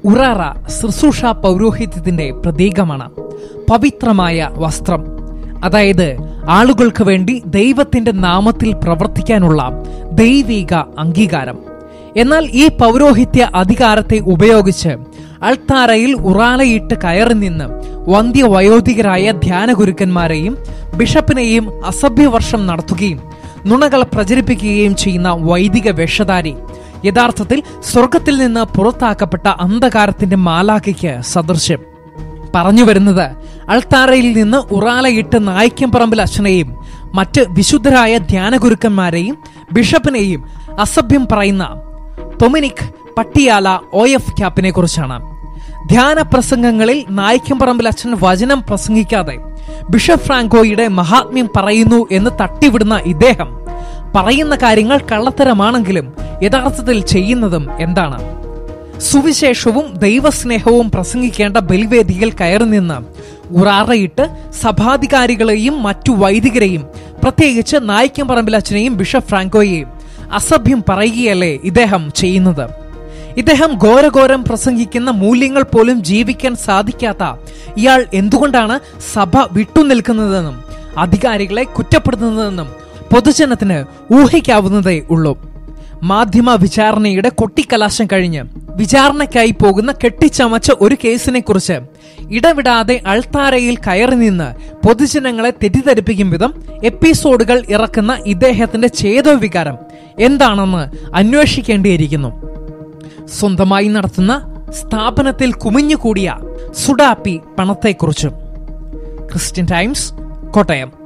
ഉറാറ ശുശ്രൂഷ പൗരോഹിത്യത്തിന്റെ പ്രതീകമാണ് പവിത്രമായ വസ്ത്രം അതായത് ആളുകൾക്ക് വേണ്ടി ദൈവത്തിന്റെ നാമത്തിൽ പ്രവർത്തിക്കാനുള്ള ദൈവിക അംഗീകാരം എന്നാൽ ഈ പൗരോഹിത്യ അധികാരത്തെ ഉപയോഗിച്ച് അൾത്താരയിൽ ഉറാലയിട്ട് കയറി നിന്ന് വന്ധ്യവയോധികരായ ധ്യാനഗുരുക്കന്മാരെയും ബിഷപ്പിനെയും അസഭ്യവർഷം നടത്തുകയും നുണകൾ പ്രചരിപ്പിക്കുകയും ചെയ്യുന്ന വൈദിക വേഷധാരി യഥാർത്ഥത്തിൽ സ്വർഗത്തിൽ നിന്ന് പുറത്താക്കപ്പെട്ട അന്ധകാരത്തിന്റെ മാലാഖയ്ക്ക് സദൃശ്യം പറഞ്ഞു വരുന്നത് അൾത്താരയിൽ നിന്ന് ഉറാലയിട്ട് നായ്ക്കമ്പറമ്പിൽ അച്ഛനെയും മറ്റ് വിശുദ്ധരായ ധ്യാനഗുരുക്കന്മാരെയും ബിഷപ്പിനെയും അസഭ്യം പറയുന്ന ടൊമിനിക് പട്ടിയാല ഒ എഫ് ക്യാപ്പിനെ കുറിച്ചാണ് ധ്യാന പ്രസംഗങ്ങളിൽ നായ്ക്കമ്പറമ്പിൽ അച്ഛൻ വചനം പ്രസംഗിക്കാതെ ബിഷപ്പ് ഫ്രാങ്കോയുടെ മഹാത്മ്യം പറയുന്നു എന്ന് തട്ടിവിടുന്ന ഇദ്ദേഹം പറയുന്ന കാര്യങ്ങൾ കള്ളത്തരമാണെങ്കിലും യഥാർത്ഥത്തിൽ ചെയ്യുന്നതും എന്താണ് സുവിശേഷവും ദൈവസ്നേഹവും പ്രസംഗിക്കേണ്ട ബലിവേദിയിൽ കയറി നിന്ന് ഉറാറയിട്ട് സഭാധികാരികളെയും മറ്റു വൈദികരെയും പ്രത്യേകിച്ച് നായിക്കമ്പറമ്പിൽ അച്ഛനെയും ബിഷപ്പ് ഫ്രാങ്കോയെയും അസഭ്യം പറയുകയല്ലേ ഇദ്ദേഹം ചെയ്യുന്നത് ഇദ്ദേഹം ഘോരഘോരം പ്രസംഗിക്കുന്ന മൂല്യങ്ങൾ പോലും ജീവിക്കാൻ സാധിക്കാത്ത ഇയാൾ എന്തുകൊണ്ടാണ് സഭ വിട്ടുനിൽക്കുന്നതെന്നും അധികാരികളെ കുറ്റപ്പെടുത്തുന്നതെന്നും പൊതുജനത്തിന് ഊഹിക്കാവുന്നതേ ഉള്ളൂ മാധ്യമ വിചാരണയുടെ കൊട്ടിക്കലാശം കഴിഞ്ഞ് വിചാരണയ്ക്കായി പോകുന്ന കെട്ടിച്ചമച്ച ഒരു കേസിനെ കുറിച്ച് ഇടവിടാതെ അൾത്താരയിൽ കയറി നിന്ന് പൊതുജനങ്ങളെ തെറ്റിദ്ധരിപ്പിക്കും വിധം എപ്പിസോഡുകൾ ഇറക്കുന്ന ഇദ്ദേഹത്തിന്റെ ചേതോവികാരം എന്താണെന്ന് അന്വേഷിക്കേണ്ടിയിരിക്കുന്നു സ്വന്തമായി നടത്തുന്ന സ്ഥാപനത്തിൽ കുമിഞ്ഞുകൂടിയ സുഡാപ്പി പണത്തെക്കുറിച്ചും ക്രിസ്ത്യൻ ടൈംസ് കോട്ടയം